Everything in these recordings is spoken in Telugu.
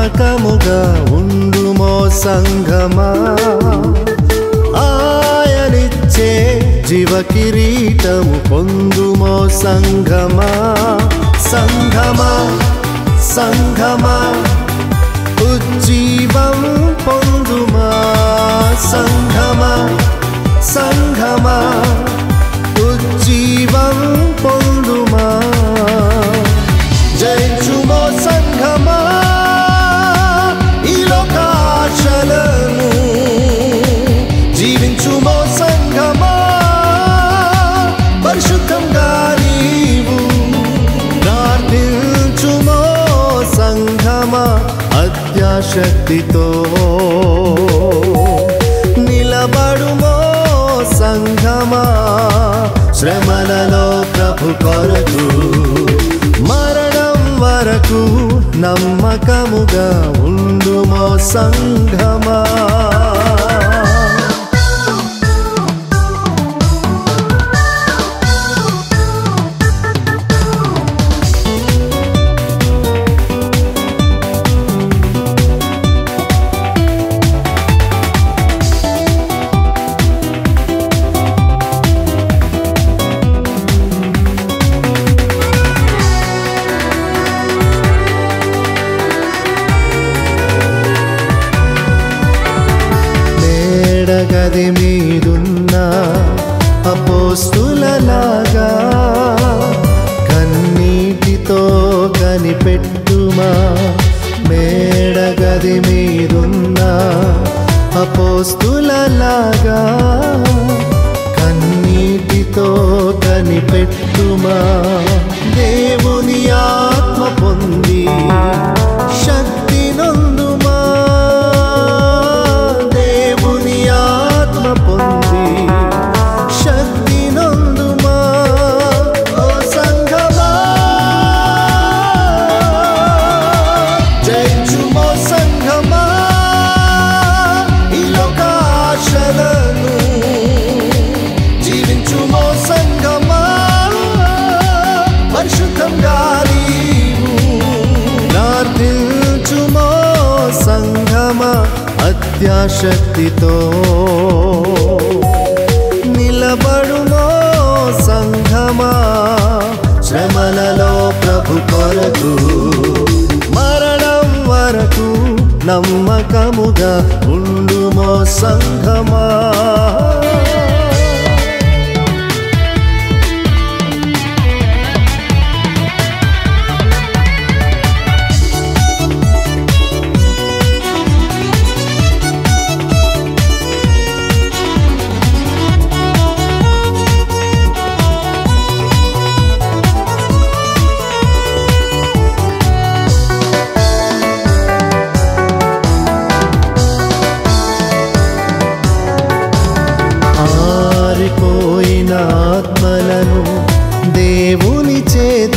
నమ్మకముగా ఉండుమో సంఘమా ఆయనిచ్చే జీవ కిరీటము పొందుమో సంఘమా సంఘమా సంఘమా ఉజ్జీవం పొందుమా సంఘమా సంఘమా ఉజ్జీవం పొందుమా జయించుమో సంఘమా ఈ లోకాశలను జీవించుమో సంఘమా పరిశుద్ధంగా నీవు ప్రార్థించుమో సంఘమా అత్యాశక్తితో నిలబడుమో సంఘమా శ్రమలలో ప్రభు కొరకు మరణం వరకు నమ్మకముగా ఉండుమో సంఘమా మేడగది మీదున్న అపోస్తులలాగా కన్నీటితో కనిపెట్టుమా మేడగది మీదున్న అపోస్తులలాగా కన్నీటితో కనిపెట్టుమా దేవుని ఆత్మ పొంది శక్తి నొందుమా దేవుని ఆత్మ పొంది శక్తి నొందుమా ఓ సంఘమా జయించుమో సంఘమా ఈ లోకాశలను జీవించుమో సంఘమా పరిశుద్ధంగా నీవు ప్రార్థించుమో సంఘమా అత్యాశక్తితో నిలబడుమో సంఘమా శ్రమలలో ప్రభు కొరకు మరణం వరకు నమ్మకముగా ఉండుమో సంఘమా ఆరిపోయిన ఆత్మలను దేవుని చేత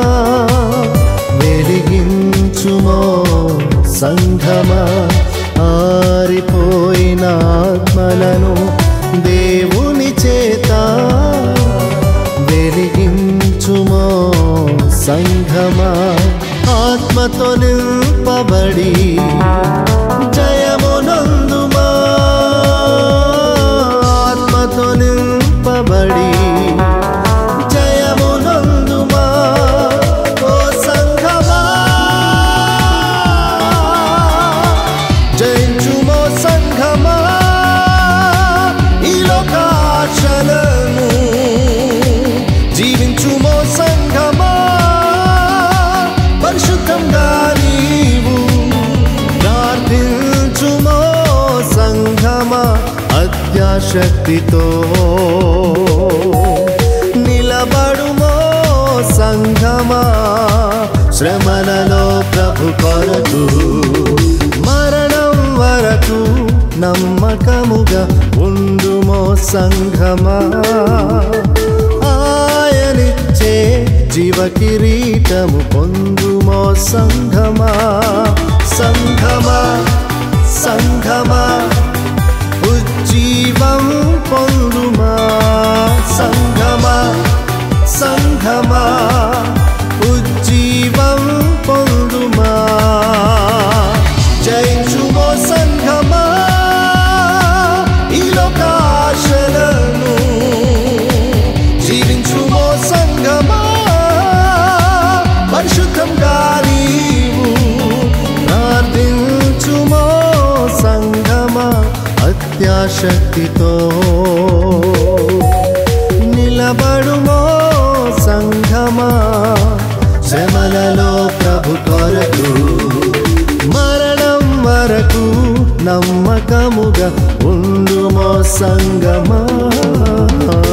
వెలిగించుమో సంఘమా ఆరిపోయిన ఆత్మలను దేవుని చేత వెలిగించుమో సంఘమా ఆత్మతో నింపబడి జయమునందుమా ఆత్మతో నింపబడి జయమునందుమా ఓ సంఘమా జయించుమో సంఘమా ఈ లోకాశలను జీవించుమో సంఘమా పరిశుద్ధంగా నీవు ప్రార్థించుమో సంఘమా అత్యాశక్తితో నిలబడుమో సంఘమా శ్రమలలో ప్రభు కొరకు మరణం వరకు నమ్మకముగా ఉండుమో సంఘమా ఆయనిచ్చే జీవ కిరీటము పొందుమో సంఘమా సంఘమా సంఘమా ఉజ్జీవం పొందుమా సంఘమా సంఘమా ఉజ్జీవం పొందుమా శక్తితో నిలబడుమో సంఘమా శ్రమలలో ప్రభు కొరకు మరణం వరకు నమ్మకముగా ఉండుమో సంగమా